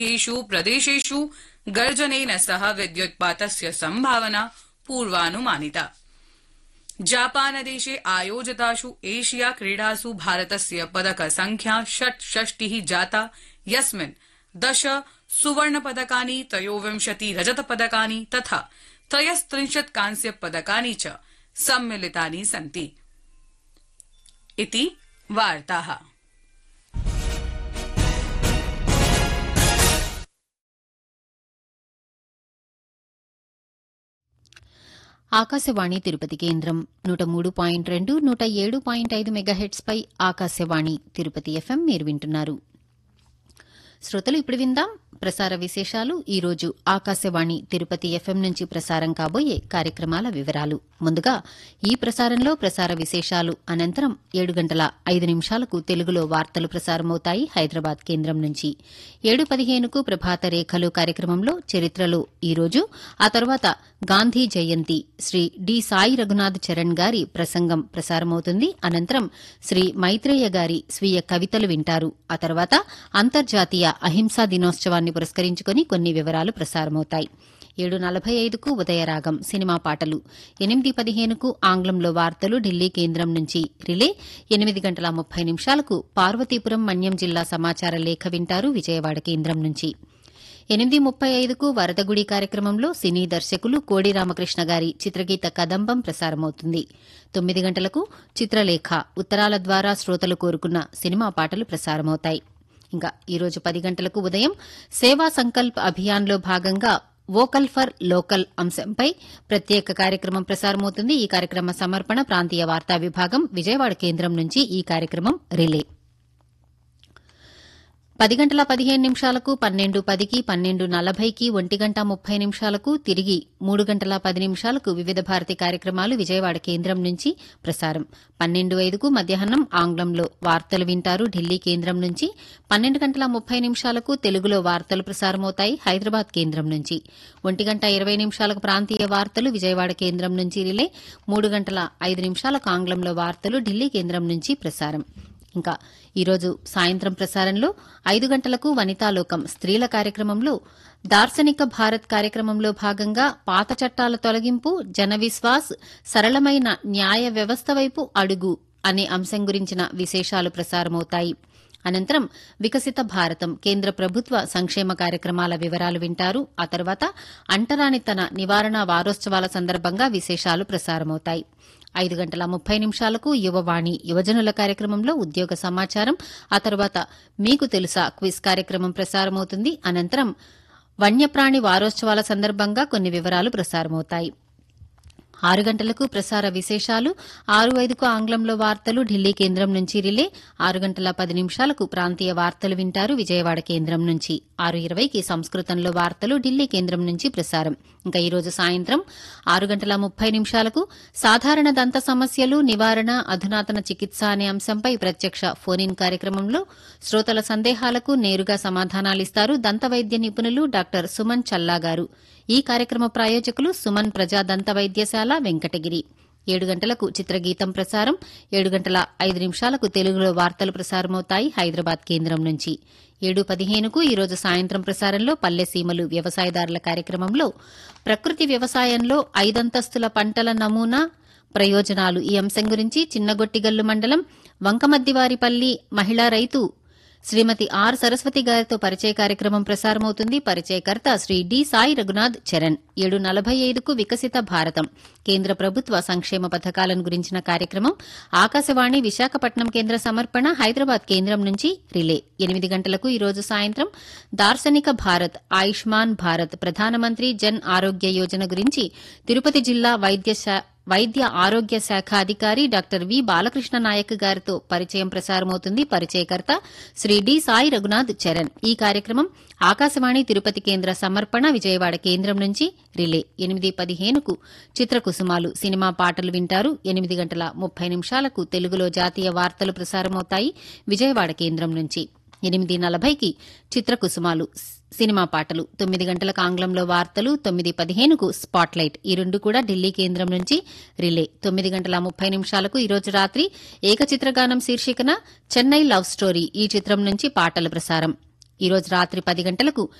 येषु प्रदेशेषु गर्जनेन सह विद्युत्पातस्य सम्भावना पूर्वानुमानिता जापानदेशे आयोजितासु एशिया क्रीडासु भारतस्य पदक संख्या षट्षष्टिः जाता यस्मिन् दश सुवर्णपदकानि त्रयोविंशति रजतपदकानि तथा त्रयस्त्रिंशत् कांस्यपदकानि च सम्मिलितानि सन्ति इति वार्ताः ఆకాశవాణి తిరుపతి కేంద్రం నూట మూడు పాయింట్ రెండు నూట ఏడు పాయింట్ ఐదు మెగాహెట్స్ పై ఆకాశవాణి తిరుపతి ఎఫ్ఎం మీరు వింటున్నారు శ్రోతలు ఇప్పుడు విందాం ప్రసార విశేషాలు ఈ రోజు ఆకాశవాణి తిరుపతి ఎఫ్ఎం నుంచి ప్రసారం కాబోయే కార్యక్రమాల వివరాలు ముందుగా ఈ ప్రసారంలో ప్రసార విశేషాలు అనంతరం ఏడు గంటల ఐదు నిమిషాలకు తెలుగులో వార్తలు ప్రసారమవుతాయి హైదరాబాద్ కేంద్రం నుంచి ఏడు పదిహేనుకు ప్రభాత రేఖలు కార్యక్రమంలో చరిత్రలో ఈ రోజు ఆ తర్వాత గాంధీ జయంతి శ్రీ డి సాయి రఘునాథ్ చరణ్ గారి ప్రసంగం ప్రసారమవుతుంది అనంతరం శ్రీ మైత్రేయ గారి స్వీయ కవితలు వింటారు ఆ తర్వాత అంతర్జాతీయ అహింసా దినోత్సవాన్ని పురస్కరించుకుని కొన్ని వివరాలు ప్రసారమవుతాయి ఏడు నలభై ఐదుకు ఉదయరాగం సినిమా పాటలు ఎనిమిది పదిహేనుకు ఆంగ్లంలో వార్తలు ఢిల్లీ కేంద్రం నుంచి రిలే ఎనిమిది గంటల ముప్పై నిమిషాలకు పార్వతీపురం మన్యం జిల్లా సమాచార లేఖ వింటారు విజయవాడ కేంద్రం నుంచి ఎనిమిది ముప్పై ఐదుకు వరదగుడి కార్యక్రమంలో సినీ దర్శకులు కోడి రామకృష్ణ గారి చిత్రగీత కదంబం ప్రసారమవుతుంది తొమ్మిది గంటలకు చిత్రలేఖ ఉత్తరాల ద్వారా శ్రోతలు కోరుకున్న సినిమా పాటలు ప్రసారమవుతాయి ఇంకా ఈరోజు పది గంటలకు ఉదయం సేవా సంకల్ప్ అభియాన్లో భాగంగా వోకల్ ఫర్ లోకల్ అంశంపై ప్రత్యేక కార్యక్రమం ప్రసారమవుతుంది ఈ కార్యక్రమ సమర్పణ ప్రాంతీయ వార్తా విభాగం విజయవాడ కేంద్రం నుంచి ఈ కార్యక్రమం రిలే పది గంటల పదిహేను నిమిషాలకు పన్నెండు పదికి పన్నెండు నలభైకి ఒంటి గంట ముప్పై నిమిషాలకు తిరిగి మూడు గంటల పది నిమిషాలకు వివిధ భారతి కార్యక్రమాలు విజయవాడ కేంద్రం నుంచి ప్రసారం పన్నెండు ఐదుకు మధ్యాహ్నం ఆంగ్లంలో వార్తలు వింటారు ఢిల్లీ కేంద్రం నుంచి పన్నెండు గంటల ముప్పై నిమిషాలకు తెలుగులో వార్తలు ప్రసారమవుతాయి హైదరాబాద్ కేంద్రం నుంచి ఒంటి గంట ఇరవై నిమిషాలకు ప్రాంతీయ వార్తలు విజయవాడ కేంద్రం నుంచి రిలే మూడు గంటల ఐదు నిమిషాలకు ఆంగ్లంలో వార్తలు ఢిల్లీ కేంద్రం నుంచి ప్రసారం ఇంకా ఈరోజు సాయంత్రం ప్రసారంలో ఐదు గంటలకు వనితాలోకం స్త్రీల కార్యక్రమంలో దార్శనిక భారత్ కార్యక్రమంలో భాగంగా పాత చట్టాల తొలగింపు జన విశ్వాస్ సరళమైన న్యాయ వ్యవస్థ వైపు అడుగు అనే అంశం గురించిన విశేషాలు ప్రసారమవుతాయి అనంతరం వికసిత భారతం కేంద్ర ప్రభుత్వ సంక్షేమ కార్యక్రమాల వివరాలు వింటారు ఆ తర్వాత అంటరానితన నివారణ వారోత్సవాల సందర్భంగా విశేషాలు ప్రసారమవుతాయి ఐదు గంటల ముప్పై నిమిషాలకు యువవాణి యువజనుల కార్యక్రమంలో ఉద్యోగ సమాచారం ఆ తర్వాత మీకు తెలుసా క్విజ్ కార్యక్రమం ప్రసారమవుతుంది అనంతరం వన్యప్రాణి వారోత్సవాల సందర్భంగా కొన్ని వివరాలు ప్రసారమవుతాయి ఆరు గంటలకు ప్రసార విశేషాలు ఆరు ఐదుకు ఆంగ్లంలో వార్తలు ఢిల్లీ కేంద్రం నుంచి రిలే ఆరు గంటల పది నిమిషాలకు ప్రాంతీయ వార్తలు వింటారు విజయవాడ కేంద్రం నుంచి ఆరు ఇరవైకి సంస్కృతంలో వార్తలు ఢిల్లీ కేంద్రం నుంచి ప్రసారం ఇంకా ఈరోజు సాయంత్రం ఆరు గంటల ముప్పై నిమిషాలకు సాధారణ దంత సమస్యలు నివారణ అధునాతన చికిత్స అనే అంశంపై ప్రత్యక్ష ఫోన్ ఇన్ కార్యక్రమంలో శ్రోతల సందేహాలకు నేరుగా సమాధానాలిస్తారు దంత వైద్య నిపుణులు డాక్టర్ సుమన్ చల్లా గారు ఈ కార్యక్రమ ప్రాయోజకులు సుమన్ ప్రజా దంత వైద్యశాల వెంకటగిరి ఏడు గంటలకు చిత్రగీతం ప్రసారం ఏడు గంటల ఐదు నిమిషాలకు తెలుగులో వార్తలు ప్రసారమవుతాయి హైదరాబాద్ కేంద్రం నుంచి ఏడు పదిహేనుకు ఈరోజు సాయంత్రం ప్రసారంలో పల్లెసీమలు వ్యవసాయదారుల కార్యక్రమంలో ప్రకృతి వ్యవసాయంలో ఐదంతస్తుల పంటల నమూనా ప్రయోజనాలు ఈ అంశం గురించి చిన్నగొట్టిగల్లు మండలం వంకమద్దివారిపల్లి మహిళా రైతు శ్రీమతి ఆర్ సరస్వతి గారితో పరిచయ కార్యక్రమం ప్రసారమవుతుంది పరిచయకర్త శ్రీ డి సాయి రఘునాథ్ చరణ్ ఏడు నలభై ఐదుకు వికసిత భారతం కేంద్ర ప్రభుత్వ సంక్షేమ పథకాలను గురించిన కార్యక్రమం ఆకాశవాణి విశాఖపట్నం కేంద్ర సమర్పణ హైదరాబాద్ కేంద్రం నుంచి రిలే ఎనిమిది గంటలకు ఈరోజు సాయంత్రం దార్శనిక భారత్ ఆయుష్మాన్ భారత్ ప్రధానమంత్రి జన్ ఆరోగ్య యోజన గురించి తిరుపతి జిల్లా వైద్య వైద్య ఆరోగ్య శాఖ అధికారి డాక్టర్ వి బాలకృష్ణ నాయక్ గారితో పరిచయం ప్రసారమవుతుంది పరిచయకర్త శ్రీ డి సాయి రఘునాథ్ చరణ్ ఈ కార్యక్రమం ఆకాశవాణి తిరుపతి కేంద్ర సమర్పణ విజయవాడ కేంద్రం నుంచి రిలే ఎనిమిది పదిహేనుకు చిత్రకుసుమాలు సినిమా పాటలు వింటారు ఎనిమిది గంటల ముప్పై నిమిషాలకు తెలుగులో జాతీయ వార్తలు ప్రసారమవుతాయి విజయవాడ కేంద్రం నుంచి ఎనిమిది నలభైకి చిత్రకుసుమాలు సినిమా పాటలు తొమ్మిది గంటలకు ఆంగ్లంలో వార్తలు తొమ్మిది పదిహేనుకు స్పాట్లైట్ ఈ రెండు కూడా ఢిల్లీ కేంద్రం నుంచి రిలే తొమ్మిది గంటల ముప్పై నిమిషాలకు ఈరోజు రాత్రి ఏకచిత్రగానం శీర్షికన చెన్నై లవ్ స్టోరీ ఈ చిత్రం నుంచి పాటల ప్రసారం ఈరోజు రాత్రి పది గంటలకు